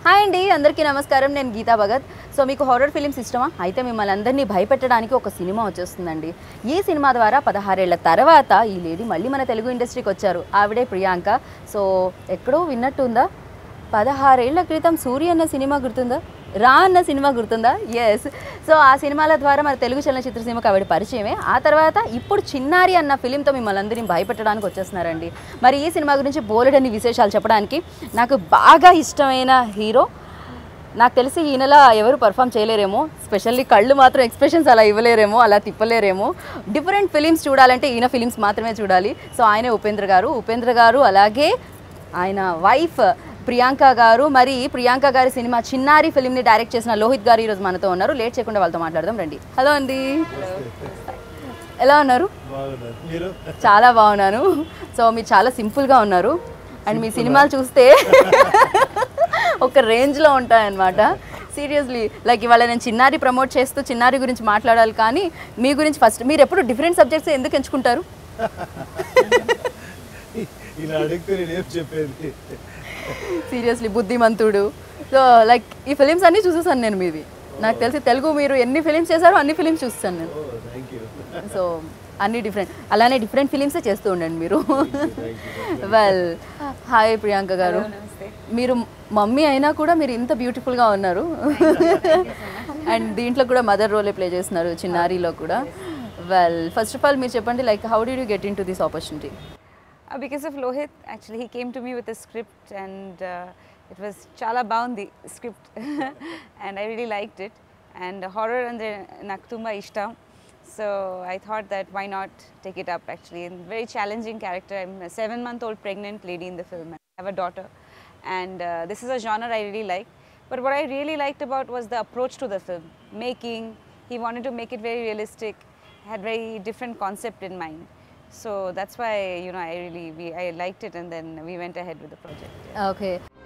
Hi అండి అందరికీ నమస్కారం నేను గీతా భగత్ సో మీకు హారర్ ఫిలిమ్స్ ఇష్టమా అయితే మిమ్మల్ని అందరినీ భయపెట్టడానికి ఒక సినిమా వచ్చేస్తుందండి ఈ సినిమా ద్వారా పదహారేళ్ల తర్వాత ఈ లేడీ మళ్ళీ మన తెలుగు ఇండస్ట్రీకి వచ్చారు ఆవిడే ప్రియాంక సో ఎక్కడో విన్నట్టు ఉందా పదహారేళ్ల క్రితం సూర్య అన్న సినిమా గుర్తుందా రా అన్న సినిమా గుర్తుందా ఎస్ సో ఆ సినిమాల ద్వారా మన తెలుగు చలనచిత్ర సినిమాకి ఆవిడ పరిచయమే ఆ తర్వాత ఇప్పుడు చిన్నారి అన్న ఫిలింతో మిమ్మల్ని అందరినీ భయపెట్టడానికి వచ్చేస్తున్నారండి మరి ఈ సినిమా గురించి బోలెడన్ని విశేషాలు చెప్పడానికి నాకు బాగా ఇష్టమైన హీరో నాకు తెలిసి ఈయనలా ఎవరు పర్ఫామ్ చేయలేరేమో స్పెషల్లీ కళ్ళు మాత్రం ఎక్స్ప్రెషన్స్ అలా ఇవ్వలేరేమో అలా తిప్పలేరేమో డిఫరెంట్ ఫిలిమ్స్ చూడాలంటే ఈయన ఫిలిమ్స్ మాత్రమే చూడాలి సో ఆయనే ఉపేంద్ర గారు ఉపేంద్ర గారు అలాగే ఆయన వైఫ్ ప్రియాంక గారు మరి ప్రియాంక గారి సినిమా చిన్నారి ఫిలింని డైరెక్ట్ చేసిన లోహిత్ గారు ఈరోజు మనతో ఉన్నారు లేట్ చేయకుండా వాళ్ళతో మాట్లాడదాం రండి హలో అండి ఎలా ఉన్నారు బాగున్నారు మీరు చాలా బాగున్నాను సో మీరు చాలా సింపుల్గా ఉన్నారు అండ్ మీ సినిమాలు చూస్తే ఒక రేంజ్లో ఉంటాయన్నమాట సీరియస్లీ లైక్ ఇవాళ నేను చిన్నారి ప్రమోట్ చేస్తూ చిన్నారి గురించి మాట్లాడాలి కానీ మీ గురించి ఫస్ట్ మీరు ఎప్పుడు డిఫరెంట్ సబ్జెక్ట్స్ ఎందుకు ఎంచుకుంటారు ఇలా అడిగితే నేను ఏం చెప్పేది సీరియస్లీ బుద్ధిమంతుడు సో లైక్ ఈ ఫిలిమ్స్ అన్నీ చూసేసాను నేను మీవి నాకు తెలిసి తెలుగు మీరు ఎన్ని ఫిలిమ్స్ చేశారో అన్ని ఫిలిమ్స్ చూస్తాను నేను ఓ థ్యాంక్ యూ సో అన్ని డిఫరెంట్ అలానే డిఫరెంట్ ఫిలిమ్సే చేస్తూ ఉండండి మీరు వెల్ హాయ్ ప్రియాంక గారు మీరు మమ్మీ అయినా కూడా మీరు ఇంత బ్యూటిఫుల్గా ఉన్నారు అండ్ దీంట్లో కూడా మదర్ రోలే ప్లే చేస్తున్నారు చిన్నారిలో కూడా వెల్ ఫస్ట్ ఆఫ్ ఆల్ మీరు చెప్పండి like how did you get into this opportunity Uh, because of Lohit, actually, he came to me with a script, and uh, it was Chala Baundi script, and I really liked it. And horror and Naktumba Ishtam. So I thought that why not take it up actually. And very challenging character. I'm a seven month old pregnant lady in the film. I have a daughter. And uh, this is a genre I really like. But what I really liked about was the approach to the film. Making, he wanted to make it very realistic, had very different concept in mind. So that's why you know I really we, I liked it and then we went ahead with the project. Okay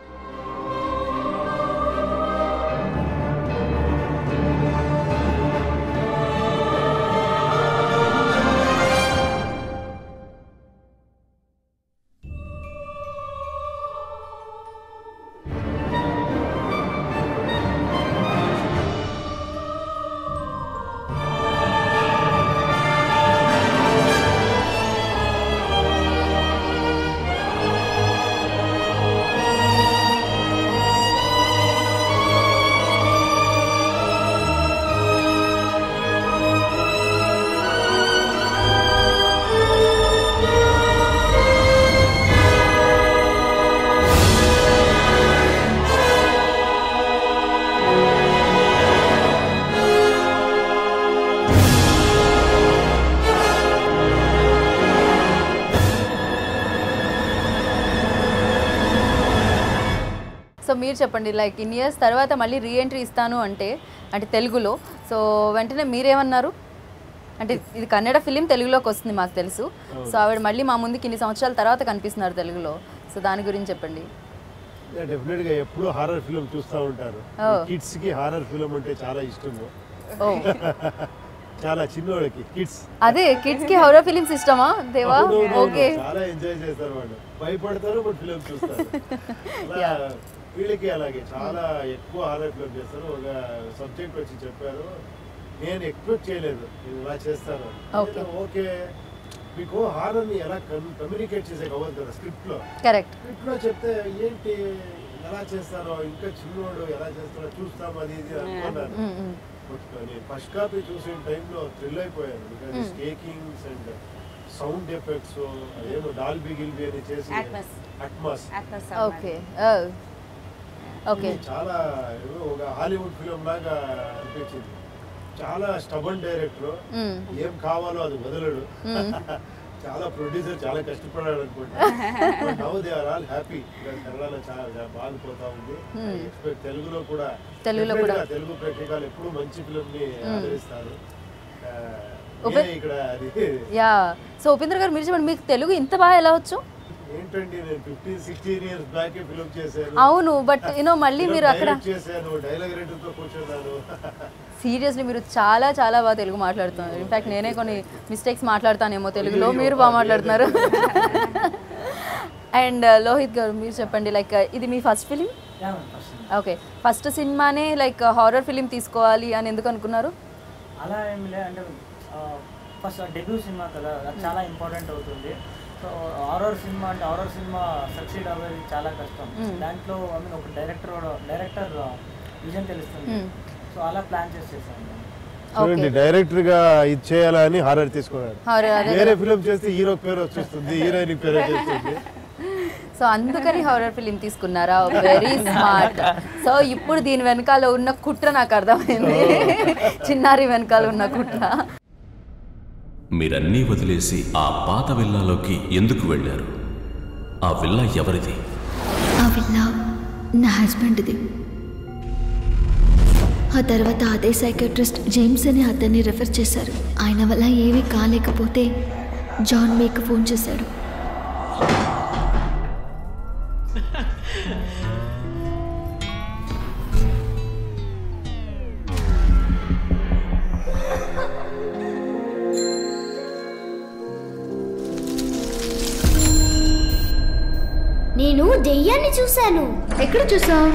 so మీరు చెప్పండి like in years తర్వాత మళ్ళీ reentry ఇస్తాను అంటే అంటే తెలుగులో so వెంటనే మీరేమన్నారు అంటే ఇది కన్నడ ఫిలిం తెలుగులోకి వస్తుంది మాకు తెలుసు సో ఆవిడ మళ్ళీ మా ముందుకి ఇన్ని సంవత్సరాల తర్వాత కనిపిస్తున్నారు తెలుగులో సో దాని గురించి చెప్పండి డెఫినెట్ గా ఎప్పుడు హారర్ ఫిల్మ్ చూస్తూ ఉంటారు Oh. కిడ్స్ కి హారర్ ఫిల్మ్ అంటే చాలా ఇష్టము ఓ చాలా చిన్నోళ్ళకి కిడ్స్ అదే కిడ్స్ కి హౌరర్ ఫిలిమ్స్ ఇష్టమా దేవా ఓకే చాలా ఎంజాయ్ చేస్తారు వాళ్ళు భయపడతారు బట్ ఫిల్మ్ చూస్తారు అలా వీళ్ళకి అలాగే చాలా ఎక్కువ హారర్ ఫిల్మ్ చేస్తారు ఒక సబ్జెక్ట్ వచ్చి చెప్పారు నేను ఎక్స్పెక్ట్ చేయలేదు ఇది ఇలా చేస్తాను Okay. ఓకే మీకు హారర్ ని ఎలా కమ్యూనికేట్ చేసే అవ్వదు కదా స్క్రిప్ట్ లో కరెక్ట్ స్క్రిప్ట్ లో చెప్తే ఏంటి ఎలా చేస్తారో ఇంకా చిన్నోడు ఎలా చేస్తారో చూస్తాం అది ఇది అనుకున్నాను బట్ నేను ఫస్ట్ కాపీ చూసే టైంలో థ్రిల్ అయిపోయాను బికాజ్ స్టేకింగ్స్ అండ్ సౌండ్ ఎఫెక్ట్స్ అదేమో డాల్బీ గిల్బీ అని చేసి Atmos. Atmos Atlas okay okay చాలా ఏదో ఒక హాలీవుడ్ ఫిలిం లాగా అనిపించింది చాలా స్టబన్ డైరెక్టర్ ఏం కావాలో అది వదలడు చాలా ప్రొడ్యూసర్ చాలా కష్టపడాడు అనుకుంటా now they are all happy కన్నడలో చాలా బాగుపోతా ఉంది ఎక్స్పెక్ట్ తెలుగులో కూడా తెలుగులో definitely కూడా. గా తెలుగు ప్రేక్షకులు ఎప్పుడు మంచి ఫిలిం ని ఆదరిస్తారు ఆ, ఉపే- నేనే ఇక్కడ అది యా సో ఉపేంద్ర గారు మీరు చెప్పండి మీకు తెలుగు ఇంత బాగా ఎలా వచ్చు ఏంటండి నేను fifteen sixteen years back film చేశాను అవును బట్ యూనో మళ్ళీ మీరు అక్కడ Direct చేశాను డైలాగ్ రైటర్తో కూర్చున్నాను సీరియస్లీ మీరు చాలా చాలా బాగా తెలుగు మాట్లాడుతున్నారు ఇన్ఫాక్ట్ నేనే కొన్ని మిస్టేక్స్ మాట్లాడతానేమో తెలుగులో మీరు బాగా మాట్లాడుతున్నారు అండ్ లోహిత్ గారు మీరు చెప్పండి లైక్ ఇది మీ first film Yeah, first okay first సినిమానే లైక్ హారర్ ఫిలిం తీసుకోవాలి అని ఎందుకు అనుకున్నారు అలా ఏం లే అంటే ఫస్ట్ డెబ్యూ సినిమా కదా అది చాలా ఇంపార్టెంట్ అవుతుంది సో హారర్ సినిమా అంటే హారర్ సినిమా సక్సీడ్ అవ్వేది చాలా కష్టం దాంట్లో ఐ మీన్ ఒక డైరెక్టర్ డైరెక్టర్ విజన్ తెలుస్తుంది Hmm. సో అలా ప్లాన్ చేసి చేశాను చూడండి డైరెక్టర్ గా ఇది చేయాలని హారర్ తీసుకున్నాడు హారర్ అదే వేరే ఫిలిం చేస్తే హీరో పేరు వచ్చేస్తుంది హీరోయిన్ పేరు వచ్చేస్తుంది సో అందుకని హారర్ ఫిలిం తీసుకున్నారా వెరీ స్మార్ట్ సో ఇప్పుడు దీని వెనకాల ఉన్న కుట్ర నాకు అర్థమైంది చిన్నారి వెనకాల ఉన్న కుట్ర మీరన్నీ వదిలేసి ఆ పాత విల్లాలోకి ఎందుకు వెళ్ళారు ఆ విల్లా ఎవరిది ఆ విల్లా నా హస్బెండ్ది ఆ తర్వాత అదే సైకాట్రిస్ట్ జేమ్స్ అని అతన్ని రెఫర్ చేశారు ఆయన వల్ల ఏమీ కాలేకపోతే జాన్ మీకు ఫోన్ చేశాడు నేను దెయ్యాన్ని చూశాను ఎక్కడ చూసావు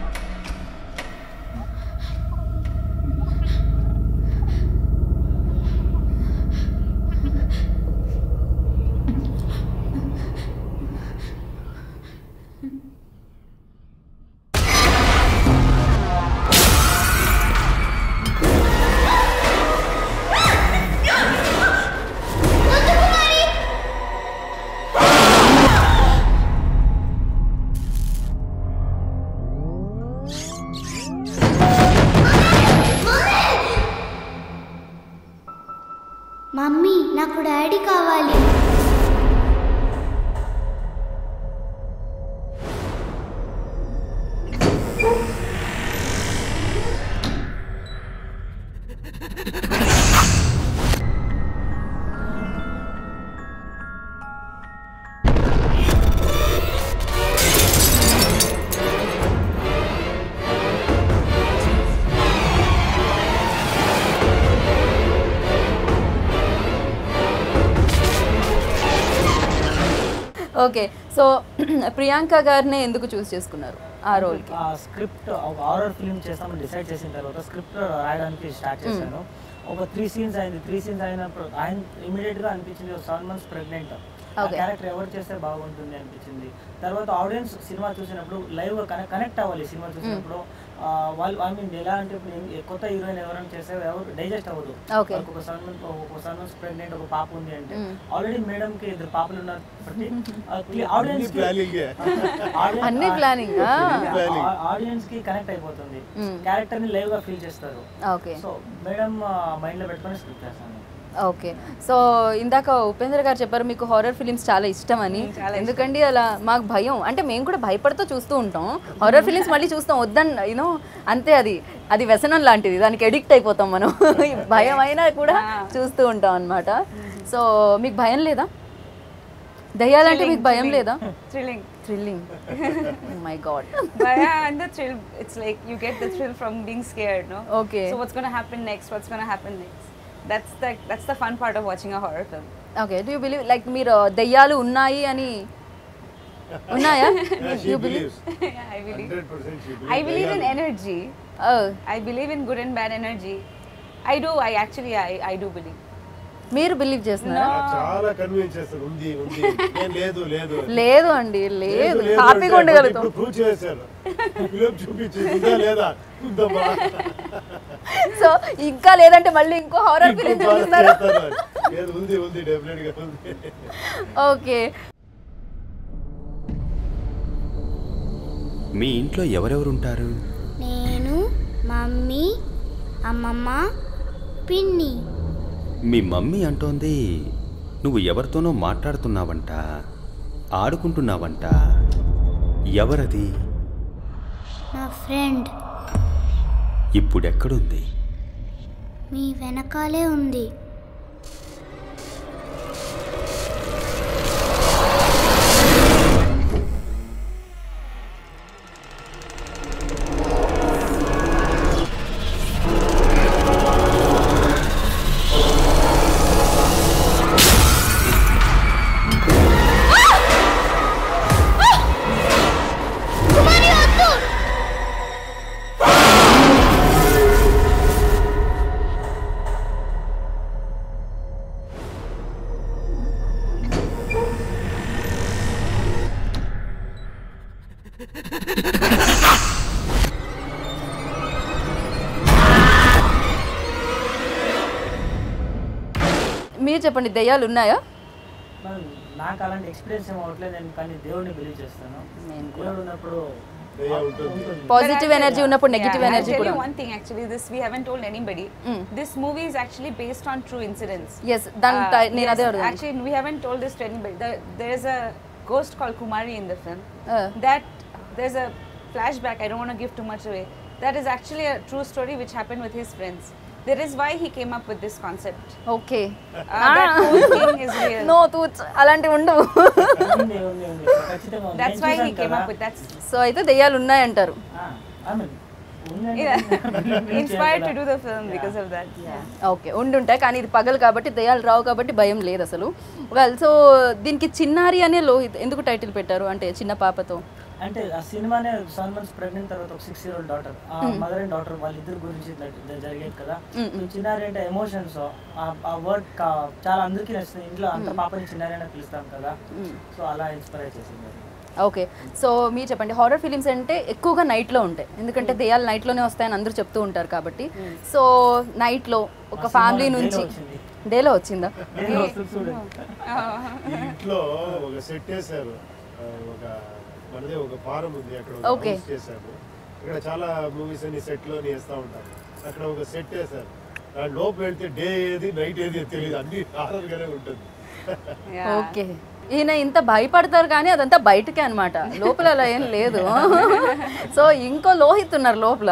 మమ్మీ నాకు డాడీ కావాలి ఓకే సో ప్రియాంక గారినే ఎందుకు చూస్ చేసుకున్నారు ఆ రోల్కి ఆ స్క్రిప్ట్ ఒక హారర్ ఫిల్మ్ చేస్తామని డిసైడ్ చేసిన తర్వాత స్క్రిప్ట్ రాయడానికి స్టార్ట్ చేశాను ఒక త్రీ సీన్స్ అయింది త్రీ సీన్స్ అయినప్పుడు ఆయన ఇమీడియట్ గా అనిపించింది seven months pregnant Okay. Character ఎవరు చేస్తే బాగుంటుంది అనిపించింది తర్వాత ఆడియన్స్ సినిమా చూసినప్పుడు లైవ్ కనెక్ట్ అవ్వాలి సినిమా చూసినప్పుడు ఆ, వాళ్ళు ఐ మీన్ ఎలా అంటే ఇప్పుడు ఏం- కొత్త హీరోయిన్ ఎవరైనా చేస్తే ఎవరు డైజెస్ట్ అవ్వదు Okay. వాళ్ళకి ఒక సెవెన్ మంత్ ఒక సెవెన్ మంత్స్ ప్రెగ్నెంట్ ఒక పాప ఉంది అంటే ఆల్రెడీ మేడం కి ఇద్దరు పాపలు ఉన్నారు ఆడియన్స్ ప్లానింగ్ అన్ని ప్లానింగ్ ఆడియన్స్ కి కనెక్ట్ అయిపోతుంది క్యారెక్టర్ ని లైవ్ గా ఫీల్ చేస్తారు ఓకే సో మేడం మైండ్ లో పెట్టుకొని స్క్రిప్ట్ చేస్తాను ఓకే సో ఇందాక ఉపేంద్ర గారు చెప్పారు మీకు హారర్ ఫిలిమ్స్ చాలా ఇష్టం అని ఎందుకంటే అలా మాకు భయం అంటే మేము కూడా భయపడుతూ చూస్తూ ఉంటాం హారర్ ఫిలిమ్స్ మళ్ళీ చూస్తాం వద్దన్ యూనో అంతే అది అది వ్యసనం లాంటిది దానికి ఎడిక్ట్ అయిపోతాం మనం భయం అయినా కూడా చూస్తూ ఉంటాం అనమాట సో మీకు భయం లేదా దయ్యాలంటే మీకు భయం లేదా Thrilling. Thrilling my god but yeah, and the thrill, it's like you get the thrill from being scared, no? Okay. So what's gonna happen next? What's gonna happen next? That's the that's the fun part of watching a horror film. Okay do you believe like మీరు దయ్యాలు ఉన్నాయి అని ఉన్నాయా she believes yeah, I believe. 100% I believe in energy. I believe in good and bad energy. I do. I actually I I do believe. మీరు believe చేస్తున్నారా చాలా convince చేస్తారు ఉంది ఉంది ఏం లేదు లేదు లేదు అండి లేదు లేదు హ్యాపీగా అంటే ఉండగలుగుతాం ఇప్పుడు ప్రూవ్ చేశారు ఫిలిం చూపించి ఉందా లేదా ఉందమ్మా సో ఇంకా లేదంటే మళ్ళీ ఇంకో హారర్ ఫిలిం ఇంకో బాగా చూపిస్తారు చేస్తారు. లేదు ఉంది ఉంది డెఫినెట్ గా ఉంది ఓకే మీ ఇంట్లో ఎవరెవరుంటారు నేను మమ్మీ అమ్మమ్మ పిన్ని మీ మమ్మీ అంటోంది నువ్వు ఎవరితోనో మాట్లాడుతున్నావంట ఆడుకుంటున్నావంట ఎవరది నా ఫ్రెండ్ ఇప్పుడెక్కడుంది మీ వెనకాలే ఉంది మీరు చెప్పండి దెయ్యాలు ఉన్నాయా మరి నాకు అలాంటి ఎక్స్పీరియన్స్ ఏం అవ్వట్లేదు నేను కానీ దేవుడిని బిలీవ్ చేస్తాను నేను దేవుడు ఉన్నప్పుడు దయ్యం ఉంటుంది. ఉంటుంది పాజిటివ్ ఎనర్జీ ఉన్నప్పుడు negative Yeah, I'll energy tell కూడా you one thing actually, this we haven't told anybody. Mm. This movie is actually based on true incidents. Yes దాని Uh, టై- నేను yes, అదే అడుగుతాను Actually, we haven't told this to anybody. The, there is a ghost called Kumari in the film. Uh. That there's a flashback. I don't want to give too much away. That is actually a true story which happened with his friends. There is why he came up with this concept. Okay Uh, that whole thing is real. No తూచ్ అలాంటివి ఉండవు ఉంది ఉంది ఉంది ఖచ్చితంగా ఉంది. That's నేను why he చూశాను came కదా. up with that. సో అయితే దెయ్యాలు ఉన్నాయంటారు ఆ, I mean, ఉందండి. Yeah. Inspired to do the film because of that. Yeah. Okay ఉండుంటాయి కానీ ఇది పగలు కాబట్టి దెయ్యాలు రావు కాబట్టి భయం లేదు అసలు వెల్ సో దీనికి చిన్నారి అనే లోహిత్ ఎందుకు టైటిల్ పెట్టారు అంటే చిన్న పాపతో అంటే ఆ సినిమానే సెవెన్ మంత్స్ ప్రెగ్నెంట్ తర్వాత ఒక సిక్స్ ఇయర్ ఓల్డ్ డాటర్ ఆ మదర్ అండ్ డాటర్ వాళ్ళిద్దరి గురించి జ- జరిగేది కదా సో చిన్నారి అంటే ఎమోషన్స్ ఆ వర్డ్ చాలా అందరికీ నచ్చింది ఇంట్లో అంత పాపని చిన్నారి అని పిలుస్తాం కదా సో అలా ఇన్స్పైర్ చేసింది ఓకే సో మీరు చెప్పండి హారర్ ఫిలిమ్స్ అంటే ఎక్కువగా నైట్లో ఉంటాయి ఎందుకంటే దెయ్యాలు నైట్లోనే వస్తాయని అందరూ చెప్తూ ఉంటారు కాబట్టి సో నైట్లో ఒక మా ఫ్యామిలీ సినిమాలో నుంచి day లో వచ్చింది. డేలో వచ్చిందా నేను వస్తుంది చూడండి ఈ ఇంట్లో ఒక సెట్ వేశారు ఆ, ఒక మనదే ఒక ఫారం ఉంది అక్కడ ఒక Okay. house చేశారు ఇక్కడ చాలా మూవీస్ అన్ని సెట్ లోని వేస్తూ ఉంటారు అక్కడ ఒక సెట్ వేశారు దాని లోపు వెళ్తే డే ఏది నైట్ ఏది తెలియదు అన్ని హారర్ గానే ఉంటుంది Yeah. ఓకే ఈయన ఇంత భయపడతారు కానీ అదంతా బయటకే అన్నమాట లోపల అలా ఏం లేదు సో ఇంకో లోహిత్ ఉన్నారు లోపల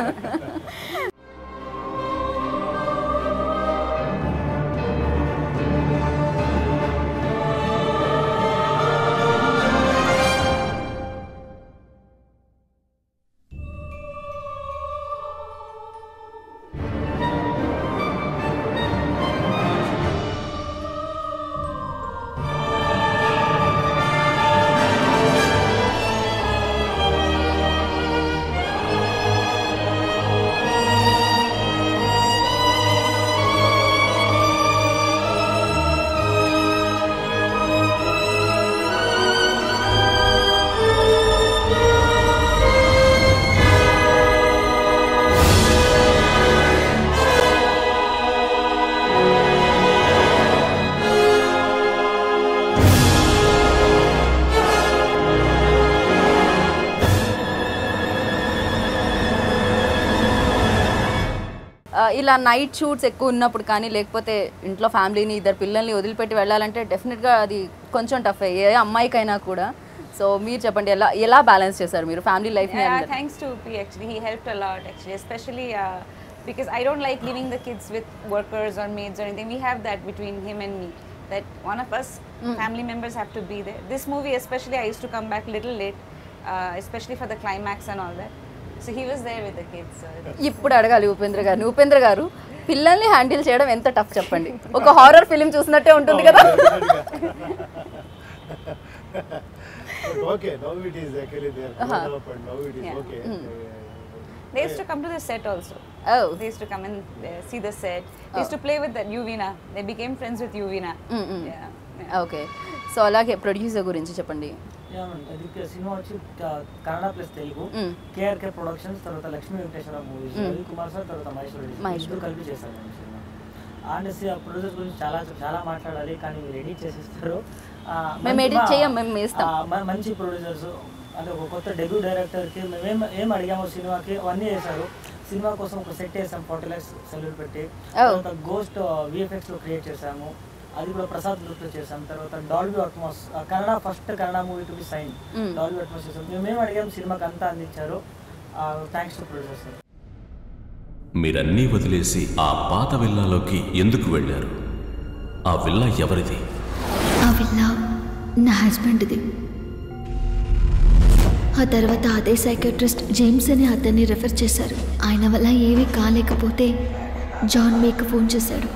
ఆ, ఇలా నైట్ షూట్స్ ఎక్కువ ఉన్నప్పుడు కానీ లేకపోతే ఇంట్లో ఫ్యామిలీని ఇద్దరు పిల్లల్ని వదిలిపెట్టి వెళ్ళాలంటే డెఫినెట్గా అది కొంచెం టఫ్ ఏ అమ్మాయికైనా కూడా సో మీరు చెప్పండి ఎలా ఎలా బ్యాలెన్స్ చేశారు మీరు ఫ్యామిలీ లైఫ్ని Yeah, thanks to P actually. He helped a lot actually, especially uh, because I don't like leaving the kids with workers or maids or anything. We have that between him and me. That one of us family members have to be there. This movie, especially, I used to come back little late, uh, especially for the climax and all that. So he was there with the kids. So it- ఇప్పుడు అడగాలి ఉపేంద్ర గారిని ఉపేంద్ర గారు పిల్లల్ని handle చేయడం ఎంత tough చెప్పండి ఒక horror film చూసినట్టే ఉంటుంది కదా okay now it is actually they are up and now it is Yeah. Okay they used to come to the set also. Oh. They used to come and uh, see the set. They used to play with that Yuvina. They became friends with Yuvina. Mm, mm. Yeah. yeah. Okay so అలాగే producer గురించి చెప్పండి ఏమన్నా, ఇది cinema వచ్చి క- Kannada plus Telugu మ్మ్. KRK productions తర్వాత Lakshmi Venkateswara movies మ్మ్. రవి కుమార్ సార్ తర్వాత మహేష్ రెడ్డి మహేష్ ఇద్దరు కలిపి చేశారు ఈ సినిమా ఆనెస్ట్లీ ఆ ప్రొడ్యూసర్ గురించి చాలా చాలా మాట్లాడాలి కానీ మీరు ఎడిట్ చేసేస్తారు ఆ, మేము మంచి edit మా- చేయం, మేము వేస్తాం. ఆ, మ- మంచి ప్రొడ్యూసర్స్ అంటే ఒక కొత్త డెబ్యూ డైరెక్టర్కి మేము ఏం ఏం అడిగామో సినిమాకి అవన్నీ చేశారు సినిమా కోసం ఒక సెట్ వేసాం ఫార్టీ ల్యాక్స్ సెల్యూట్ పెట్టి Oh. తర్వాత గోస్ట్ విఎఫ్ఎక్స్ లో క్రియేట్ చేసాము అది కూడా ప్రసాద్ గ్రూప్ లో చేసాం తర్వాత Dolby Atmos Kannada first Kannada movie to be sign Mm. Dolby Atmos చేసాం మేమేం అడిగాం సినిమాకి అంతా అందించారు థ్యాంక్స్ టు ప్రొడ్యూసర్ మీరన్నీ వదిలేసి ఆ పాత విల్లాలోకి ఎందుకు వెళ్ళారు ఆ విల్లా ఎవరిది ఆ విల్లా నా హస్బెండ్ది ఆ తర్వాత అదే సైకాట్రిస్ట్ జేమ్స్ అనే అతన్ని రెఫర్ చేశారు ఆయన వల్ల ఏమీ కాలేకపోతే జాన్ మీకు ఫోన్ చేశాడు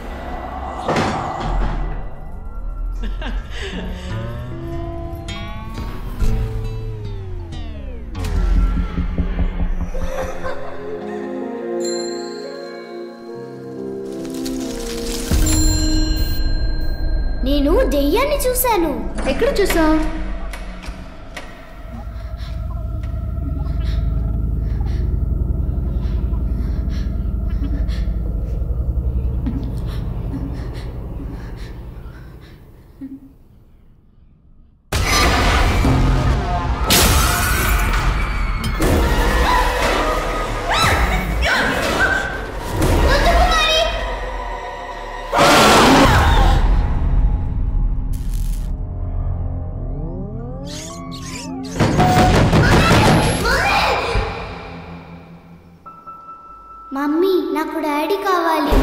నేను దెయ్యాన్ని చూశాను ఎక్కడ చూసావు మమ్మీ నాకు డాడీ కావాలి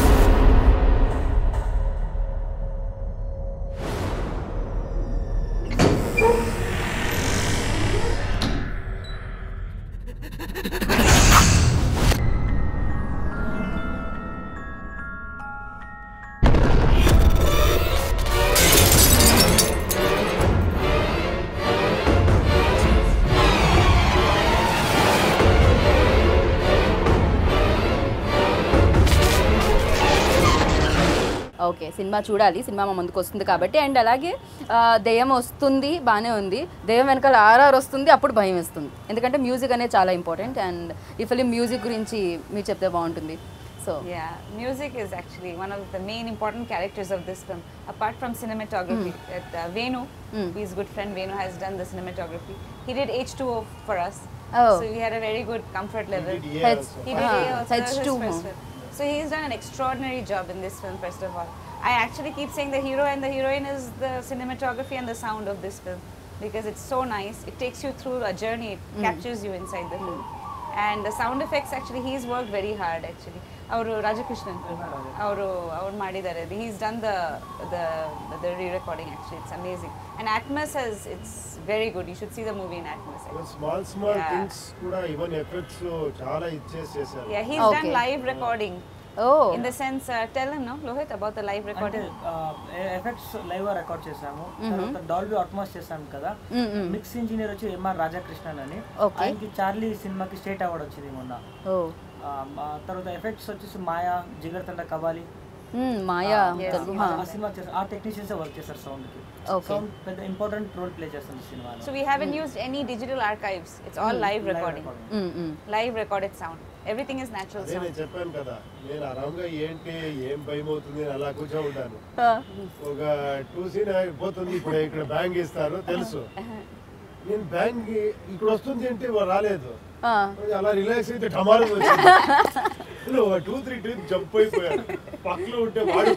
ఓకే సినిమా చూడాలి సినిమా మా ముందుకు వస్తుంది కాబట్టి అండ్ అలాగే ఆ, దెయ్యం వస్తుంది బాగానే ఉంది దెయ్యం వెనకాల ఆర్ఆర్ వస్తుంది అప్పుడు భయం వేస్తుంది ఎందుకంటే మ్యూజిక్ అనేది చాలా ఇంపార్టెంట్ అండ్ ఈ ఫిలిం మ్యూజిక్ గురించి మీరు చెప్తే బాగుంటుంది so Yeah, music is actually one of the main important characters of this film. Apart from cinematography, that uh, Venu, his good friend Venu, has done the cinematography. He did H2O for us, Oh. so we had a very good comfort level. did EA Heads- also. He did Ah, A also, H2O. his first film. So he's done an extraordinary job in this film. First of all, I actually keep saying the hero and the heroine is the cinematography and the sound of this film because it's so nice. It takes you through a journey. It captures you inside the film. And the sound effects actually he's worked very hard actually. ಅವರು ರಾಜಕೃಷ್ಣನ್ ಅವರು ಅವ್ರು ಮಾಡಿದ್ದಾರೆ he's done the the the re-recording actually it's amazing and atmos has it's very good you should see the movie in atmos small small Yeah. Things కూడా even effects చాలా ఇచ్చేసి చేశారు yeah he's done Okay. live recording oh in the sense uh, tell him no lohit about the live అంటే recording effects live record చేసాము తర్వాత Dolby Atmos చేసాము కదా mix engineer వచ్చి ఎంఆర్ రాధాకృష్ణన్ అని Okay. ఆయనకి చార్లీ సినిమాకి స్టేట్ అవార్డ్ వచ్చింది మొన్న ఓ ఆ, ఆ తర్వాత ఎఫెక్ట్స్ వచ్చేసి మాయా జిగర్ తండ కబాలి మ్మ్, మాయా Yes. తెలుగు ఆ హా. సినిమా చేస్తారు ఆ టెక్నీషియన్స్ వర్క్ చేస్తారు సౌండ్ కి Okay. సౌండ్ పెద్ద ఇంపార్టెంట్ రోల్ ప్లే చేస్తుంది సినిమాలో so we haven't used any digital archives it's all live recording hmm, hmm. live recorded sound everything is natural అదే sound నేను చెప్పాను కదా నేను అరంగా ఏంటి ఏం భయం అవుతుంది అని అలా కూర్చో ఉంటాను ఆ, ఒక టూ సీన్ పోతుంది ఇప్పుడు ఇక్కడ బ్యాంగ్ ఇస్తారు తెలుసు నేను బ్యాంగ్ ఇక్కడ వస్తుంది అంటే ఇవాళ రాలేదు ఆ. అలా రిలాక్స్ అయితే టమారో వచ్చింది టూ త్రీ ట్రిప్ జంప్ అయిపోయాడు పక్కలో ఉంటే వాడు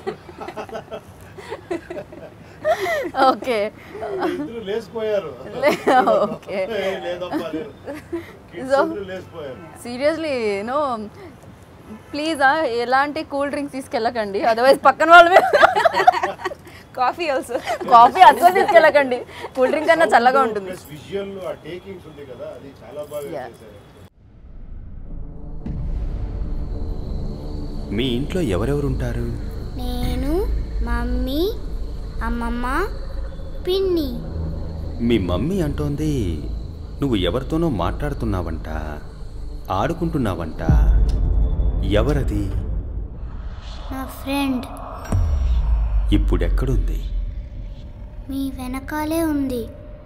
ఓకే ఇద్దరు లేచిపోయారు ఓకే ఏ, లేదమ్మా లేదు Kids So- ఇద్దరు లేచిపోయారు సీరియస్లీ నో ప్లీజ్ ఎలాంటి కూల్ డ్రింక్స్ తీసుకెళ్ళకండి అదర్వైజ్ పక్కన వాళ్ళు coffee also కాఫీ అసలు తీసుకెళ్ళకండి కూల్ డ్రింక్ కన్నా చల్లగా ఉంటుంది ప్లస్ విజువల్ ఆ టేకింగ్స్ ఉంది కదా అది చాలా బాగా Yeah. చేశారు మీ ఇంట్లో ఎవరెవరుంటారు నేను మమ్మీ అమ్మమ్మ పిన్ని మీ మమ్మీ అంటోంది నువ్వు ఎవరితోనో మాట్లాడుతున్నావంట ఆడుకుంటున్నావంట ఎవరది నా ఫ్రెండ్ ఇప్పుడెక్కడుంది మీ వెనకాలే ఉంది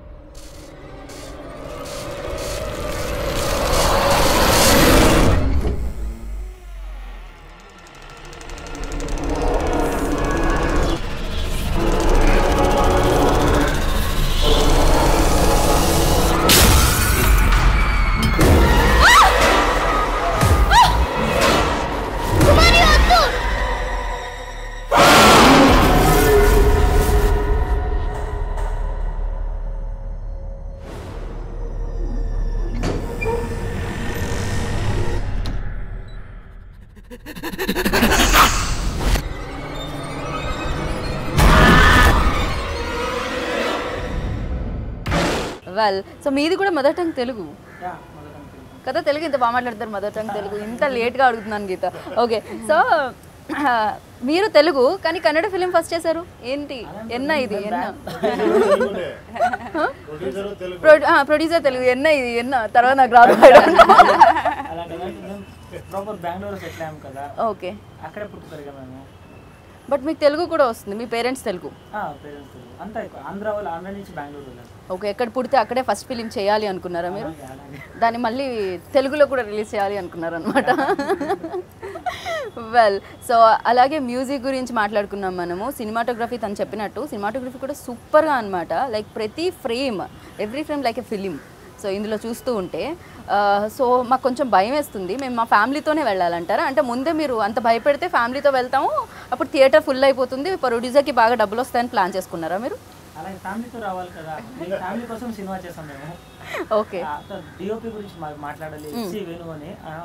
వెల్ సో మీది కూడా మదర్ టంగ్ తెలుగు యా మొదట అనుకుంటున్నాను. కదా తెలుగు ఇంత బాగా మాట్లాడతారు మదర్ టంగ్ తెలుగు ఇంత లేట్గా అడుగుతున్నాను గీత ఓకే సో మీరు తెలుగు కానీ కన్నడ ఫిలిం ఫస్ట్ చేశారు ఏంటి ఎన్న ఇది ఎన్న ప్రొడ్యూసర్ తెలుగు ప్రొడ్యూసర్ తెలుగు ఎన్న ఇది ఎన్న తర్వాత నాకు రాదు మేడం అలాంటి మేము ప్రాపర్ బెంగళూరు సెటిల్ అయ్యాము కదా ఓకే అక్కడే పుట్టి పెరిగాము మేము బట్ మీకు తెలుగు కూడా వస్తుంది మీ పేరెంట్స్ తెలుగు పేరెంట్స్ అంతా ఎక్కువ ఆంధ్ర వాళ్ళు ఆంధ్ర నుంచి బెంగళూరు వెళ్ళారు ఓకే ఎక్కడ పుడితే అక్కడే ఫస్ట్ ఫిలిం చేయాలి అనుకున్నారా మీరు అలాగే, అలాగే. దాన్ని మళ్ళీ తెలుగులో కూడా రిలీజ్ చేయాలి అనుకున్నారనమాట వెల్ సో అలాగే మ్యూజిక్ గురించి మాట్లాడుకున్నాం మనము సినిమాటోగ్రఫీ తను చెప్పినట్టు సినిమాటోగ్రఫీ కూడా సూపర్గా అనమాట లైక్ ప్రతి frame every frame like a film so ఇందులో చూస్తూ ఉంటే సో మాకు కొంచెం భయం వేస్తుంది మేము మా ఫ్యామిలీతోనే వెళ్ళాలంటారా అంటే ముందే మీరు అంత భయపెడితే ఫ్యామిలీతో వెళ్తాము అప్పుడు థియేటర్ ఫుల్ అయిపోతుంది ప్రొడ్యూసర్కి బాగా డబ్బులు వస్తాయని ప్లాన్ చేసుకున్నారా మీరు అలాగే ఫ్యామిలీతో రావాలి కదా మీ ఫ్యామిలీ కోసం సినిమా చేసాం మేము ఓకే డిఓపి గురించి మా- మాట్లాడాలి సి వేణు అని ఆ,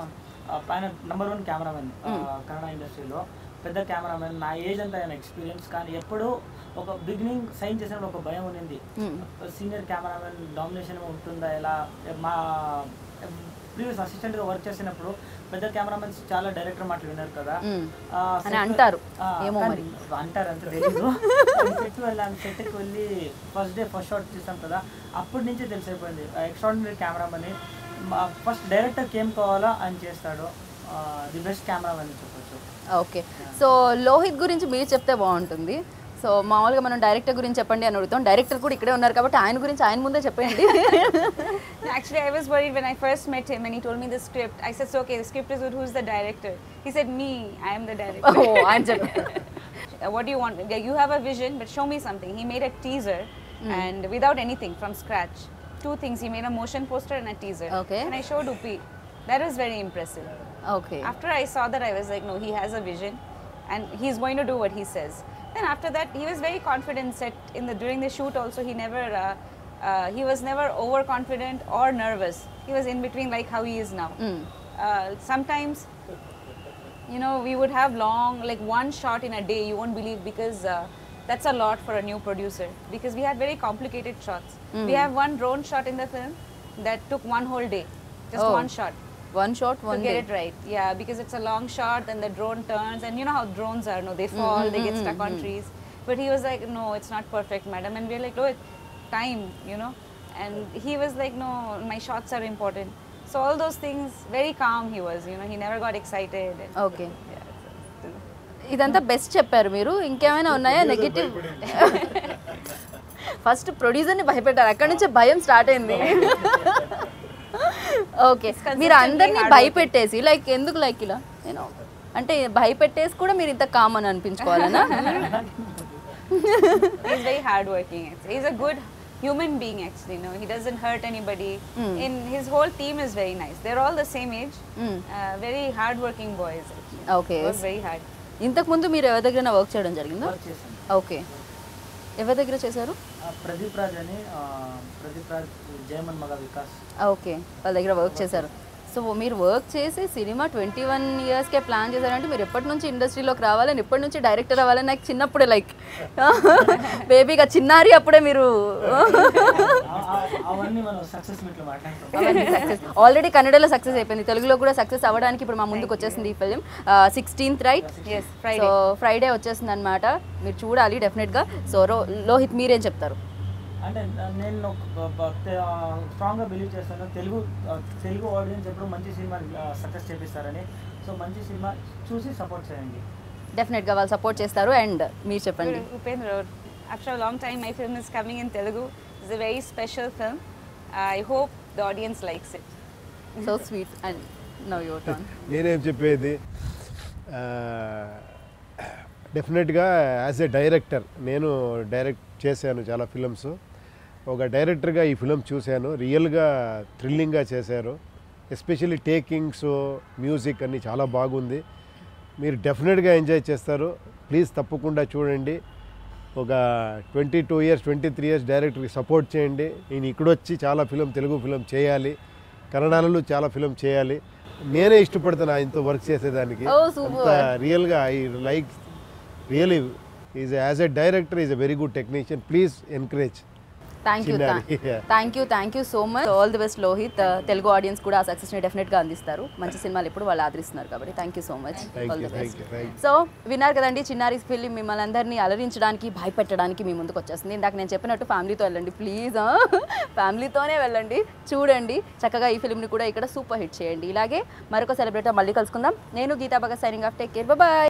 ఆయన నెంబర్ వన్ కెమెరామెన్ కన్నడ ఇండస్ట్రీలో పెద్ద కెమెరామెన్ నా ఏజ్ అంతా ఆయన ఎక్స్పీరియన్స్ కానీ ఎప్పుడూ ఒక బిగినింగ్ సైన్ చేసినప్పుడు ఒక భయం ఉన్నింది సీనియర్ కెమెరామెన్ డామినేషన్ ఉంటుందా ఎలా మా ప్రీవియస్ అసిస్టెంట్గా వర్క్ చేసినప్పుడు పెద్ద కెమెరామెన్స్ చాలా డైరెక్టర్ మాటలు విన్నారు కదా మ్మ్. ఆ, అని set- అంటారు. ఆ, ఏమో కానీ అంటారు అంత తెలీదు సెట్ వెళ్ళాను సెట్కి వెళ్ళి ఫస్ట్ డే ఫస్ట్ షాట్ తీసాం కదా అప్పటి నుంచి తెలిసిపోయింది ఎక్స్ట్రాడినరీ కెమెరామని ఫస్ట్ డైరెక్టర్ ఏం కావాలా అని చేస్తాడు ది బెస్ట్ కెమెరామన్ అని చెప్పొచ్చు ఓకే సో లోహిత్ గురించి మీరు చెప్తే బాగుంటుంది సో మామూలుగా మనం డైరెక్టర్ గురించి చెప్పండి అని అడుగుతాం డైరెక్టర్ కూడా ఇక్కడే ఉన్నారు కాబట్టి ఆయన గురించి ఆయన ముందే చెప్పండి Actually, I was worried when I first met him and he told me the script. I said, so, okay, the script is good. Who's the director? He said, me. I am the director. ఓ ఆయన చెప్పారు Uh, what do you want? Yeah, You have a vision, but show me something. He made a teaser and without anything from scratch. Two things. He made a motion poster and a teaser. Okay. And I showed Upi. That was very impressive. Okay After I saw that, I was like, no, he has a vision and he's going to do what he says. Then after that, he was very confident. Set in the during the shoot also, he never. Uh, uh, he was never overconfident or nervous. He was in between, like how he is now. Uh, sometimes you know we would have long like one shot in a day you won't believe because uh, that's a lot for a new producer because we had very complicated shots we have one drone shot in the film that took one whole day just Oh. one shot one shot to one get it right yeah because it's a long shot then the drone turns and you know how drones are no they fall they get stuck on trees but he was like no it's not perfect madam and we're like no it's time you know and he was like no my shots are important so all those things very calm he was you know he never got excited and, okay yeah, so- ఇదంతా best చెప్పారు మీరు ఇంకేమైనా ఉన్నాయా negative first ప్రొడ్యూసర్ని భయపెట్టారు అక్కడ నుంచి భయం start అయింది okay మీరు అందరినీ భయపెట్టేసి లైక్ ఎందుకు లైక్ ఇలా నేను అంటే భయపెట్టేసి కూడా మీరు ఇంత కామన్ అనిపించుకోవాలనా he's very hardworking. Actually. He's a good human being. Actually, no, he doesn't hurt anybody. In his whole team is very nice. They're all the same age. Mm. Uh, very hardworking boys. Actually. Okay Work very hard. ఇంతకు ముందు మీరు ఎవరి దగ్గర work చేయడం జరిగిందా work చేశాను okay ఎవరి దగ్గర చేశారు ఆ, ప్రదీప్ రాజ్ అని ఆ, ప్రదీప్ రాజ్ జయమన్ మగ వికాస్ ఓకే వాళ్ళ దగ్గర వర్క్ చేశారు సో మీరు వర్క్ చేసి సినిమా ట్వంటీ వన్ ఇయర్స్కే ప్లాన్ చేశారంటే మీరు ఎప్పటి నుంచి ఇండస్ట్రీలోకి రావాలని ఎప్పటి నుంచి డైరెక్టర్ అవ్వాలని నాకు చిన్నప్పుడే లైక్ బేబీగా చిన్నారి అప్పుడే మీరు ఆ- ఆ- అవన్నీ మనం సక్సెస్ మీట్లో మాట్లాడుతాం సక్సెస్ ఆల్రెడీ కన్నడలో సక్సెస్ అయిపోయింది తెలుగులో కూడా సక్సెస్ అవ్వడానికి ఇప్పుడు మా ముందుకు వచ్చేసింది ఈ film sixteenth right Yes, so Friday. Friday వచ్చేసింది అనమాట మీరు చూడాలి డెఫినెట్గా సో రో లోహిత్ మీరేం చెప్తారు అంటే నేను స్ట్రాంగ్గా బిలీవ్ చేస్తాను తెలుగు ఆ, తెలుగు ఆడియన్స్ ఎప్పుడు మంచి సినిమా సక్సెస్ చేపిస్తారని సో మంచి సినిమా చూసి సపోర్ట్ చేయండి డెఫినెట్గా వాళ్ళు సపోర్ట్ చేస్తారు అండ్ మీరు చెప్పండి Good, Upendra, after a long time, my film is coming in Telugu. It's a very special film. I hope the audience likes it. So sweet and now your turn నేనేం చెప్పేది డెఫినెట్గా as a director నేను direct చేశాను చాలా films ఒక డైరెక్టర్గా ఈ film చూశాను రియల్గా థ్రిల్లింగ్గా చేశారు ఎస్పెషల్లీ టేకింగ్స్ మ్యూజిక్ అన్నీ చాలా బాగుంది మీరు డెఫినెట్గా ఎంజాయ్ చేస్తారు ప్లీజ్ తప్పకుండా చూడండి ఒక twenty two years twenty three years డైరెక్టర్కి సపోర్ట్ చేయండి నేను ఇక్కడొచ్చి చాలా ఫిలిం తెలుగు ఫిలిం చేయాలి కన్నడలో చాలా ఫిలిం చేయాలి నేనే ఇష్టపడతాను ఆయనతో వర్క్ చేసేదానికి Oh, super. అంత రియల్గా I like really is as a director is a very good technician please encourage thank you చిన్నారి. Yeah. Thank you thank you so much all the best Lohith Uh, Telugu audience కూడా ఆ సక్సెస్ని డెఫినెట్గా అందిస్తారు మంచి సినిమాలు ఎప్పుడు వాళ్ళు ఆదరిస్తున్నారు కాబట్టి thank you so much thank all you the thank best you thank you so విన్నారు కదండి చిన్నారి ఫిల్మ్ మిమ్మల్ని అందరినీ అలరించడానికి భయపెట్టడానికి మీ ముందుకు వచ్చేస్తుంది ఇందాక నేను చెప్పినట్టు ఫ్యామిలీతో వెళ్ళండి ప్లీజ్ ఫ్యామిలీతోనే వెళ్ళండి చూడండి చక్కగా ఈ ఫిల్మ్ని కూడా ఇక్కడ సూపర్ హిట్ చేయండి ఇలాగే మరొక సెలబ్రేటర్ మళ్ళీ కలుసుకుందాం నేను Geeta Bhagat signing off take care bye